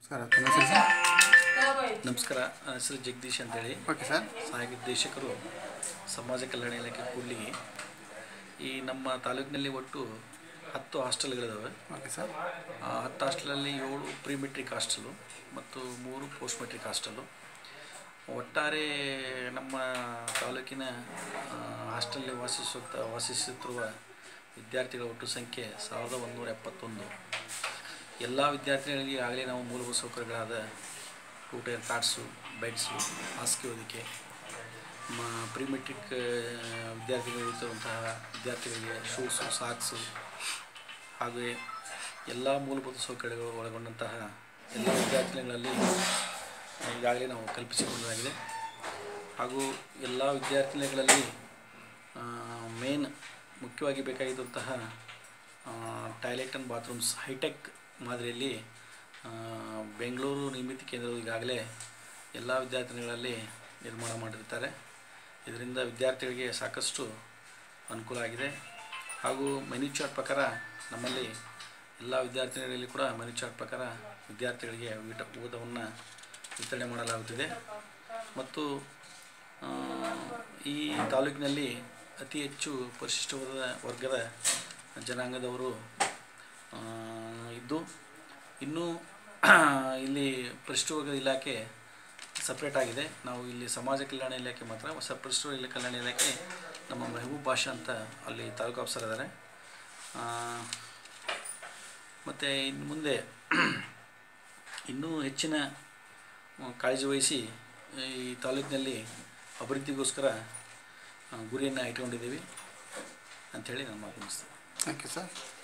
sir ತಮ್ಮ ಹೆಸರು sir ನಮಸ್ಕಾರ ನನ್ನ ಹೆಸರು ಜಗದೀಶ್ ಅಂತೇಳಿ ಓಕೆ ಸರ್ ಸಹಾಯಕ ನಿರ್ದೇಶಕರು ಸಮಾಜ ಕಲ್ಯಾಣ ಇಲಾಖೆ ಕೂಡ್ಲಿಗಿ ಈ ನಮ್ಮ ತಾಲೂಕಿನಲ್ಲಿ ಒಟ್ಟು ಹತ್ತು ಹಾಸ್ಟೆಲ್ಗಳಿದಾವೆ ಓಕೆ ಸರ್ ಆ ಹತ್ತು ಹಾಸ್ಟೆಲಲ್ಲಿ ಏಳು ಪ್ರಿ ಮೆಟ್ರಿಕ್ ಹಾಸ್ಟೆಲು ಮತ್ತು ಮೂರು ಪೋಸ್ಟ್ ಮೆಟ್ರಿಕ್ ಹಾಸ್ಟೆಲು ಒಟ್ಟಾರೆ ನಮ್ಮ ತಾಲೂಕಿನ ಆ, ಹಾಸ್ಟೆಲ್ನಲ್ಲಿ ವಾಸಿಸುತ್ತ ವಾಸಿಸುತ್ತಿರುವ ವಿದ್ಯಾರ್ಥಿಗಳ ಒಟ್ಟು ಸಂಖ್ಯೆ ಸಾವಿರದ ಒಂದುನೂರ ಎಪ್ಪತ್ತೊಂದು ಎಲ್ಲ ವಿದ್ಯಾರ್ಥಿಗಳಿಗೆ ಆಗಲೇ ನಾವು ಮೂಲಭೂತ ಸೌಕರ್ಯಗಳಾದ ಟೂ ಟೈರ್ ಕಾರ್ಡ್ಸು ಬೆಡ್ಸು ಹಾಸಿಗೆ ಹೊದಿಕೆ ಮ ಪ್ರಿ ಮೆಟ್ರಿಕ್ ವಿದ್ಯಾರ್ಥಿಗಳು ಇರುತ್ತಿರುವಂತಹ ವಿದ್ಯಾರ್ಥಿಗಳಿಗೆ ಶೂಸು ಸಾಕ್ಸು ಹಾಗೆಯೇ ಎಲ್ಲ ಮೂಲಭೂತ ಸೌಕರ್ಯಗಳು ಒಳಗೊಂಡಂತಹ ಎಲ್ಲ ವಿದ್ಯಾರ್ಥಿನಿಗಳಲ್ಲಿ ಈಗಾಗಲೇ ನಾವು ಕಲ್ಪಿಸಿಕೊಳ್ಳಲಾಗಿದೆ ಹಾಗೂ ಎಲ್ಲ ವಿದ್ಯಾರ್ಥಿನಿಗಳಲ್ಲಿ ಮೇನ್ ಮುಖ್ಯವಾಗಿ ಬೇಕಾಗಿದ್ದಂತಹ ಟಾಯ್ಲೆಟ್ ಆ್ಯಂಡ್ ಬಾತ್ರೂಮ್ಸ್ ಹೈಟೆಕ್ ಮಾದರಿಯಲ್ಲಿ ಆ, ಬೆಂಗಳೂರು ನಿರ್ಮಿತಿ ಕೇಂದ್ರವು ಈಗಾಗಲೇ ಎಲ್ಲ ವಿದ್ಯಾರ್ಥಿನಿಗಳಲ್ಲಿ ನಿರ್ಮಾಣ ಮಾಡಿರ್ತಾರೆ ಇದರಿಂದ ವಿದ್ಯಾರ್ಥಿಗಳಿಗೆ ಸಾಕಷ್ಟು ಅನುಕೂಲ ಆಗಿದೆ ಹಾಗೂ ಮೆನು ಚಾರ್ಟ್ ಪ್ರಕಾರ ನಮ್ಮಲ್ಲಿ ಎಲ್ಲ ವಿದ್ಯಾರ್ಥಿಗಳಲ್ಲಿ ಕೂಡ ಮೆನು ಚಾರ್ಟ್ ಪ್ರಕಾರ ವಿದ್ಯಾರ್ಥಿಗಳಿಗೆ ಊಟ ಊಟವನ್ನು ವಿತರಣೆ ಮಾಡಲಾಗುತ್ತಿದೆ ಮತ್ತು ಆ, ಈ ತಾಲೂಕಿನಲ್ಲಿ ಅತಿ ಹೆಚ್ಚು ಪರಿಶಿಷ್ಟ ವರ್ಗದ ವರ್ಗದ ಜನಾಂಗದವರು ಆ, ಇದ್ದು ಇನ್ನೂ ಇಲ್ಲಿ ಪರಿಶಿಷ್ಟ ವರ್ಗದ ಇಲಾಖೆ ಸಪ್ರೇಟ್ ಆಗಿದೆ ನಾವು ಇಲ್ಲಿ ಸಮಾಜ ಕಲ್ಯಾಣ ಇಲಾಖೆ ಮಾತ್ರ ಹೊಸ ಪರಿಶಿಷ್ಟ ವರ್ಗದ ಕಲ್ಯಾಣ ಇಲಾಖೆ ನಮ್ಮ ಮೆಹಬೂಬ್ ಭಾಷಾ ಅಂತ ಅಲ್ಲಿ ತಾಲೂಕು ಆಫೀಸರ್ ಇದ್ದಾರೆ ಮತ್ತು ಇನ್ನು ಮುಂದೆ ಇನ್ನೂ ಹೆಚ್ಚಿನ ಆ, ಕಾಳಜಿ ವಹಿಸಿ ಈ ತಾಲೂಕಿನಲ್ಲಿ ಅಭಿವೃದ್ಧಿಗೋಸ್ಕರ ಆ, ಗುರಿಯನ್ನು ಇಟ್ಕೊಂಡಿದ್ದೀವಿ ಅಂಥೇಳಿ ನಾನು ಮಾತು ಮುಗಿಸ್ತೇನೆ ಥ್ಯಾಂಕ್ ಯು ಸರ್